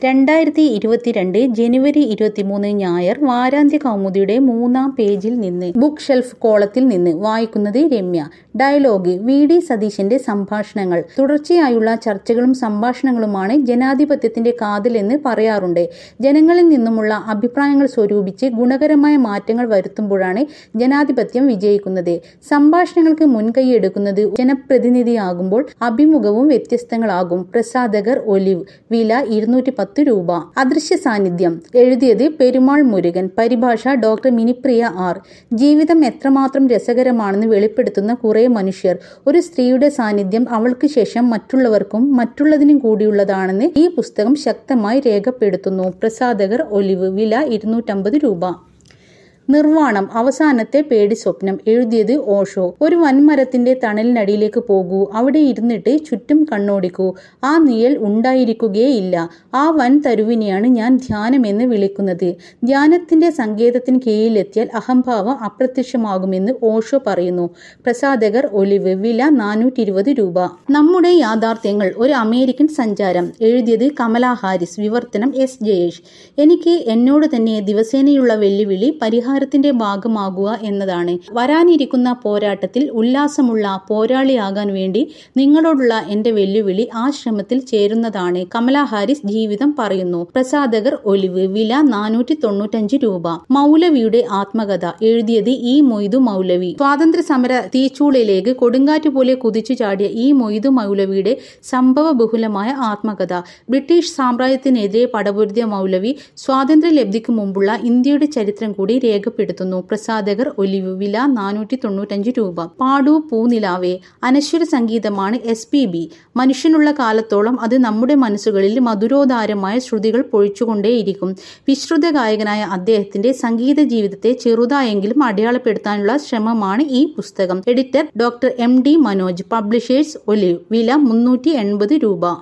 രണ്ടായിരത്തി ഇരുപത്തിരണ്ട് ജനുവരി ഇരുപത്തിമൂന്ന് ഞായർ വാരാന്ത്യ കൗമുദിയുടെ മൂന്നാം പേജിൽ നിന്ന് ബുക്ക് ഷെൽഫ് കോളത്തിൽ നിന്ന് വായിക്കുന്നത് രമ്യ ഡയലോഗ് വി ഡി സതീശന്റെ സംഭാഷണങ്ങൾ തുടർച്ചയായുള്ള ചർച്ചകളും സംഭാഷണങ്ങളുമാണ് ജനാധിപത്യത്തിന്റെ കാതലെന്ന് പറയാറുണ്ട് ജനങ്ങളിൽ നിന്നുമുള്ള അഭിപ്രായങ്ങൾ സ്വരൂപിച്ച് ഗുണകരമായ മാറ്റങ്ങൾ വരുത്തുമ്പോഴാണ് ജനാധിപത്യം വിജയിക്കുന്നത് സംഭാഷണങ്ങൾക്ക് മുൻകൈയെടുക്കുന്നത് ജനപ്രതിനിധിയാകുമ്പോൾ അഭിമുഖവും വ്യത്യസ്തങ്ങളാകും പ്രസാധകർ ഒലിവ് വില ഇരുന്നൂറ്റി പത്ത് രൂപ അദൃശ്യ സാന്നിധ്യം എഴുതിയത് പെരുമാൾ മുരുകൻ പരിഭാഷ ഡോക്ടർ മിനിപ്രിയ ആർ ജീവിതം എത്രമാത്രം രസകരമാണെന്ന് വെളിപ്പെടുത്തുന്ന കുറെ മനുഷ്യർ ഒരു സ്ത്രീയുടെ സാന്നിധ്യം അവൾക്ക് ശേഷം മറ്റുള്ളവർക്കും മറ്റുള്ളതിനും കൂടിയുള്ളതാണെന്ന് ഈ പുസ്തകം ശക്തമായി രേഖപ്പെടുത്തുന്നു പ്രസാധകർ ഒലിവ് വില ഇരുന്നൂറ്റമ്പത് രൂപ നിർവാണം അവസാനത്തെ പേടി സ്വപ്നം എഴുതിയത് ഓഷോ ഒരു വൻമരത്തിന്റെ തണലിനടിയിലേക്ക് പോകൂ അവിടെ ഇരുന്നിട്ട് ചുറ്റും കണ്ണോടിക്കൂ ആ നിഴൽ ഉണ്ടായിരിക്കുകയേയില്ല ആ വൻ തരുവിനെയാണ് ഞാൻ ധ്യാനമെന്ന് വിളിക്കുന്നത് ധ്യാനത്തിന്റെ സങ്കേതത്തിന് കീഴിലെത്തിയാൽ അഹംഭാവം അപ്രത്യക്ഷമാകുമെന്ന് ഓഷോ പറയുന്നു പ്രസാധകർ ഒലിവ് വില നാനൂറ്റി ഇരുപത് രൂപ നമ്മുടെ യാഥാർത്ഥ്യങ്ങൾ ഒരു അമേരിക്കൻ സഞ്ചാരം എഴുതിയത് കമല ഹാരിസ് വിവർത്തനം എസ് ജയേഷ് എനിക്ക് എന്നോട് തന്നെ ദിവസേനയുള്ള വെല്ലുവിളി പരിഹാരത്തിന്റെ ഭാഗമാകുക എന്നതാണ് വരാനിരിക്കുന്ന പോരാട്ടത്തിൽ ഉല്ലാസമുള്ള പോരാളിയാകാൻ വേണ്ടി നിങ്ങളോടുള്ള എന്റെ വെല്ലുവിളി ആ ശ്രമത്തിൽ ചേരുന്നതാണ് കമല ഹാരിസ് ജീവിതം പറയുന്നു പ്രസാധകർ ഒലിവ് വില നാനൂറ്റി തൊണ്ണൂറ്റഞ്ച് രൂപ മൗലവിയുടെ ആത്മകഥ എഴുതിയത് ഈ മൊയ്തു മൗലവി സ്വാതന്ത്ര്യ സമര തീച്ചൂളയിലേക്ക് കൊടുങ്കാറ്റ് പോലെ കുതിച്ചു ചാടിയ ഈ മൊയ്തു മൗലവിയുടെ സംഭവ ബഹുലമായ ആത്മകഥ ബ്രിട്ടീഷ് സാമ്രാജ്യത്തിനെതിരെ പടപൊരുതിയ മൗലവി സ്വാതന്ത്ര്യ ലബ്ധിക്ക് മുമ്പുള്ള ഇന്ത്യയുടെ ചരിത്രം കൂടി രേഖപ്പെടുത്തുന്നു പ്രസാധകർ ഒലിവ് വില നാനൂറ്റി തൊണ്ണൂറ്റഞ്ച് രൂപ പാടു പൂനിലാവേ അനശ്വര സംഗീതമാണ് എസ് പി ബി മനുഷ്യനുള്ള കാലത്തോളം അത് നമ്മുടെ മനസ്സുകളിൽ മധുരോധാരമായ ശ്രുതികൾ പൊഴിച്ചുകൊണ്ടേയിരിക്കും വിശ്രുത ഗായകനായ അദ്ദേഹത്തിന്റെ സംഗീത ജീവിതത്തെ ചെറുതായെങ്കിലും അടയാളപ്പെടുത്താനുള്ള ശ്രമമാണ് ഈ പുസ്തകം editor doctor M D Manoj publishers Olive വില മുന്നൂറ്റി എൺപത് രൂപ